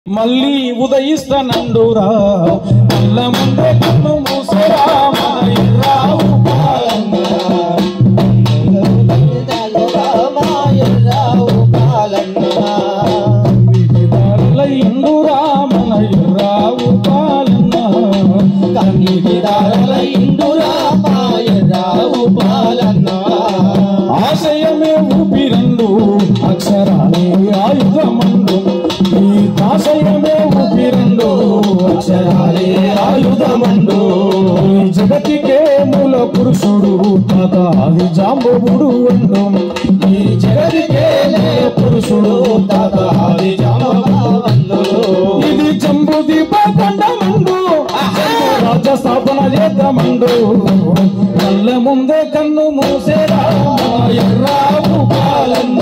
మళ్ళీ ఉదయిస్తానండురా అల్ల ముందే కన్ను మూసేరా మన ఎర్రావు పాలన్న. వివిధాల ఇండురా మన ఎర్రావు పాలన్న. ఆశయమే ఊపిరండు అక్షరాలే ఆయుధమండు ఈ ఆశయమే ఊపిరండు అక్షరాలే ఆయుధమండు ఈ జగతికే మూల పురుషుడు తాత అది జాంబవుడు అండు ఈ జగతికే మూల పురుషుడు తాత అది జాంబవుడు ఇది జంబు దీప కొండమండు రాజ స్థాపన చేద్దామండు కళ్ళ ముందే కన్ను మూసేరా ఎర్రావు పాలన్న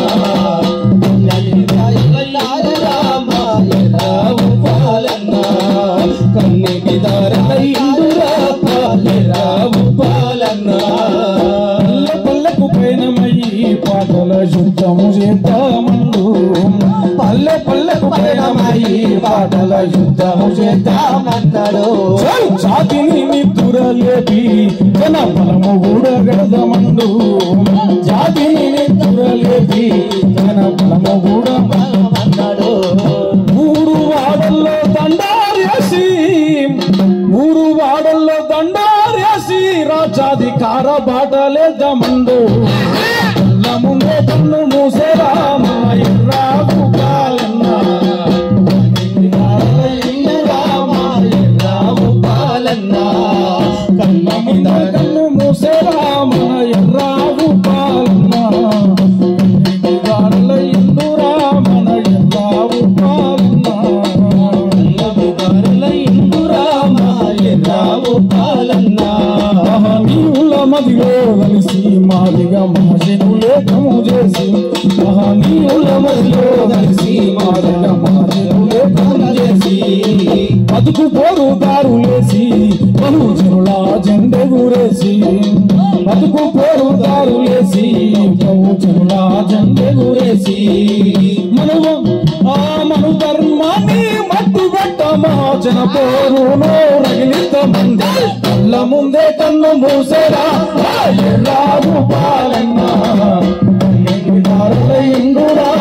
కన్నికి దారలైండురా పాలెరావు పాలన్న పల్లె పల్లెకు పయనమయ్యి పాటల యుద్ధము చేద్దామండు పల్లె పల్లెకు పయనమయ్యి పాటల యుద్ధము చేద్దామన్నాడు జాతిని నిద్దురలేపి జన బలము ఊడగడదమండు జాతిని నిద్దురలేపి జన బలము ఊడమన్నాడు ఊరు వాడల్లో దండారేసి ఊరు వాడల్లో దండారేసి రాజాధికార బాటలేద్దామండు కళ్ళ ముందే కన్ను మూసేరా మా ఎర్రాకు పాలన్న కళ్ళ ముందే కన్ను మూసేరా మన ఎర్రావు పాలన్న గాడల ఇందురా మన ఎర్రావు పాలన్న మహనీయుల మదిలో కలిసి మాదిగా మహజనులే కము చేసి మహనీయుల మదిలో కలిసి మాదిగా మహజనులే కము చేసి బతుకు పోరు దారులేసి బహుజనుల జెండెగురేసి బతుకు పోరు దారులేసి బహుజనుల జెండెగురేసి మనము ఆ మను ధర్మాన్ని మట్టు పెట్ట మహాజన పోరును రగిలితమంది కళ్ళ ముందే కన్ను మూసేరా రావు పాలన్న ఇందురా